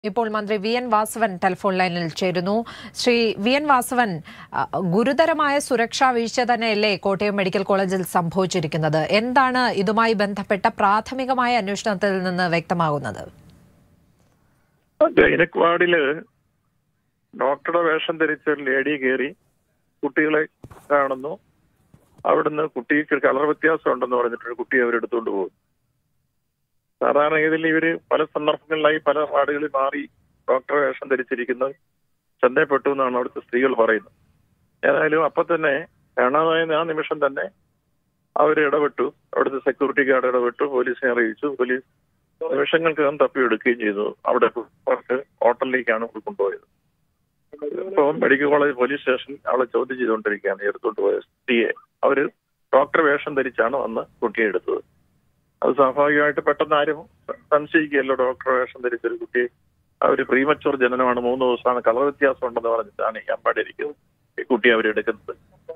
ഇപ്പോൾ മന്ത്രി V N Vasavan telephone ലൈനിൽ ചേരുന്നു ശ്രീ വി എൻ വാസവൻ അ, ഗുരുതരമായ സുരക്ഷാ വീഴ്ച തന്നെയല്ലേ കോട്ടയം മെഡിക്കൽ കോളേജിൽ സംഭവിച്ചിരിക്കുന്നത് എന്താണ് ഇതുമായി ബന്ധപ്പെട്ട പ്രാഥമികമായ അന്വേഷണത്തിൽ നിന്ന് വ്യക്തമാകുന്നത് ഗൈനക് വാർഡില് ഡോക്ടറുടെ വേഷം ധരിച്ച ഒരു ലേഡി കയറി കുട്ടികളെ കാണുന്നു അവിടുന്ന് കുട്ടിക്ക് കളർ വ്യത്യാസം ഉണ്ടെന്ന് പറഞ്ഞിട്ട് ഒരു കുട്ടിയെ അവരെടുത്തുകൊണ്ട് പോകും സാധാരണ ഇതിൽ ഇവര് പല സന്ദർഭങ്ങളിലായി പല വാർഡുകളിൽ മാറി ഡോക്ടറെ വേഷം ധരിച്ചിരിക്കുന്നത് ശ്രദ്ധയപ്പെട്ടു എന്നാണ് അവിടുത്തെ സ്ത്രീകൾ പറയുന്നത് ഏതായാലും അപ്പൊ തന്നെ കാണാതായ ആ നിമിഷം തന്നെ അവർ ഇടപെട്ടു അവിടുത്തെ സെക്യൂരിറ്റി ഗാർഡ് ഇടപെട്ടു പോലീസിനെ അറിയിച്ചു പോലീസ് നിമിഷങ്ങൾക്കകം തപ്പിയെടുക്കുകയും ചെയ്തു അവിടെ പുറത്ത് ഹോട്ടലിലേക്കാണ് ഇപ്പോൾ കൊണ്ടുപോയത് ഇപ്പോൾ മെഡിക്കൽ കോളേജ് പോലീസ് സ്റ്റേഷൻ അവളെ ചോദ്യം ചെയ്തുകൊണ്ടിരിക്കുകയാണ് ഈ എടുത്തോണ്ട് പോയ സ്ത്രീയെ അവര് ഡോക്ടർ വേഷം ധരിച്ചാണ് വന്ന് കുട്ടിയെ എടുത്തത് അത് സ്വാഭാവികമായിട്ട് പെട്ടെന്ന് ആരും സംശയിക്കുകയല്ലോ ഡോക്ടർ വേഷം ധരിച്ചൊരു കുട്ടിയെ അവര് പ്രീമച്ചുവർ ജനനമാണ് മൂന്ന് ദിവസമാണ് കളർ വ്യത്യാസം ഉണ്ടെന്ന് പറഞ്ഞിട്ടാണ് ഈ അമ്പാടിരിക്കുന്നത് ഈ കുട്ടിയെ അവരെടുക്കുന്നത്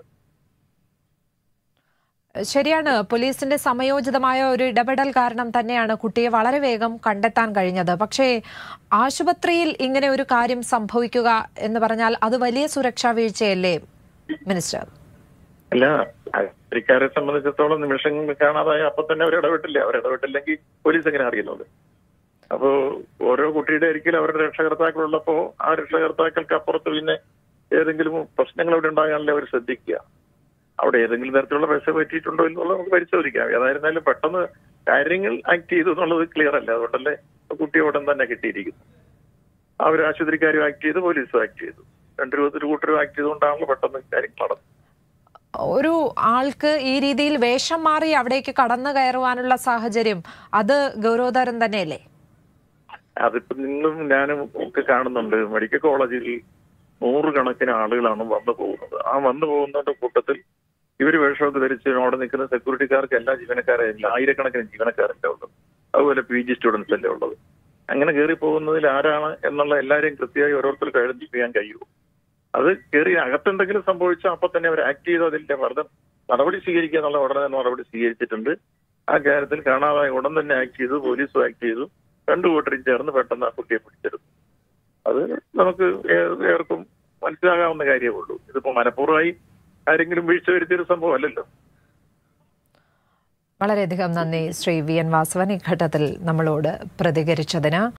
ശരിയാണ് പോലീസിന്റെ സമയോചിതമായ ഒരു ഇടപെടൽ കാരണം തന്നെയാണ് കുട്ടിയെ വളരെ വേഗം കണ്ടെത്താൻ കഴിഞ്ഞത് പക്ഷേ ആശുപത്രിയിൽ ഇങ്ങനെ ഒരു കാര്യം സംഭവിക്കുക എന്ന് പറഞ്ഞാൽ അത് വലിയ സുരക്ഷാ വീഴ്ചയല്ലേ മിനിസ്റ്റർ അല്ല അരിക്കാരെ സംബന്ധിച്ചിടത്തോളം നിമിഷങ്ങൾ കാണാതായ അപ്പൊ തന്നെ അവർ ഇടപെട്ടില്ല അവർ ഇടപെട്ടില്ലെങ്കിൽ പോലീസ് എങ്ങനെ അറിയുന്നത് അപ്പോ ഓരോ കുട്ടിയുടെ ഒരിക്കലും അവരുടെ രക്ഷകർത്താക്കളുള്ളപ്പോ ആ രക്ഷകർത്താക്കൾക്ക് അപ്പുറത്ത് പിന്നെ ഏതെങ്കിലും പ്രശ്നങ്ങൾ അവിടെ ഉണ്ടാകാനല്ലേ അവർ ശ്രദ്ധിക്കുക അവിടെ ഏതെങ്കിലും തരത്തിലുള്ള പൈസ പറ്റിയിട്ടുണ്ടോ എന്നുള്ളത് നമുക്ക് പരിശോധിക്കാം ഏതായിരുന്നാലും പെട്ടെന്ന് കാര്യങ്ങൾ ആക്ട് ചെയ്തു എന്നുള്ളത് ക്ലിയർ അല്ല അതുകൊണ്ടല്ലേ കുട്ടി ഉടൻ തന്നെ കിട്ടിയിരിക്കുന്നു അവർ ആശുപത്രിക്കാരും ആക്ട് ചെയ്തു പോലീസും ആക്ട് ചെയ്തു രണ്ടു രൂപത്തിൽ കൂട്ടരും ആക്ട് ചെയ്തുകൊണ്ടാണല്ലോ പെട്ടെന്ന് കാര്യങ്ങൾ നടന്നത് ഒരു ആൾക്ക് ഈ രീതിയിൽ വേഷം മാറി അവിടേക്ക് കടന്നു കയറുവാനുള്ള സാഹചര്യം അത് ഗൗരവതരം തന്നെയല്ലേ അതിപ്പോ നിങ്ങളും ഞാനും ഒക്കെ കാണുന്നുണ്ട് മെഡിക്കൽ കോളേജിൽ നൂറുകണക്കിന് ആളുകളാണ് വന്നു പോകുന്നത് ആ വന്നു പോകുന്നതിന്റെ കൂട്ടത്തിൽ ഇവര് വേഷമൊക്കെ ധരിച്ച് അവിടെ നിൽക്കുന്ന സെക്യൂരിറ്റിക്കാർക്ക് എല്ലാ ജീവനക്കാരെ ഇല്ല ആയിരക്കണക്കിന് ജീവനക്കാരല്ലേ ഉള്ളത് അതുപോലെ പി ജി സ്റ്റുഡൻസ് അല്ലേ ഉള്ളത് അങ്ങനെ കയറി പോകുന്നതിൽ ആരാണ് എന്നുള്ള എല്ലാവരെയും കൃത്യമായി ഓരോരുത്തർക്ക് എഴുതിപ്പിക്കാൻ കഴിയുമോ അത് കയറി അകത്തെന്തെങ്കിലും സംഭവിച്ചാൽ അപ്പൊ തന്നെ അവർ ആക്ട് ചെയ്ത് അതിന്റെ വെറുതെ നടപടി സ്വീകരിക്കുക എന്നുള്ള ഉടനെ തന്നെ നടപടി സ്വീകരിച്ചിട്ടുണ്ട് ആ കാര്യത്തിൽ കാണാതായ ഉടൻ തന്നെ ആക്ട് ചെയ്തു പോലീസും ആക്ട് ചെയ്തു രണ്ടു കൂട്ടരും ചേർന്ന് പെട്ടെന്ന് ആ കുട്ടിയെ പിടിച്ചെടുത്തു അത് നമുക്ക് ഏ- ഏവർക്കും മനസ്സിലാകാവുന്ന കാര്യമേ ഉള്ളൂ ഇതിപ്പോ മനഃപൂർവ്വമായി ആരെങ്കിലും വീഴ്ച വരുത്തിയൊരു സംഭവം അല്ലല്ലോ വളരെയധികം നന്ദി ശ്രീ വി എൻ വാസവൻ ഈ ഘട്ടത്തിൽ നമ്മളോട് പ്രതികരിച്ചതിന്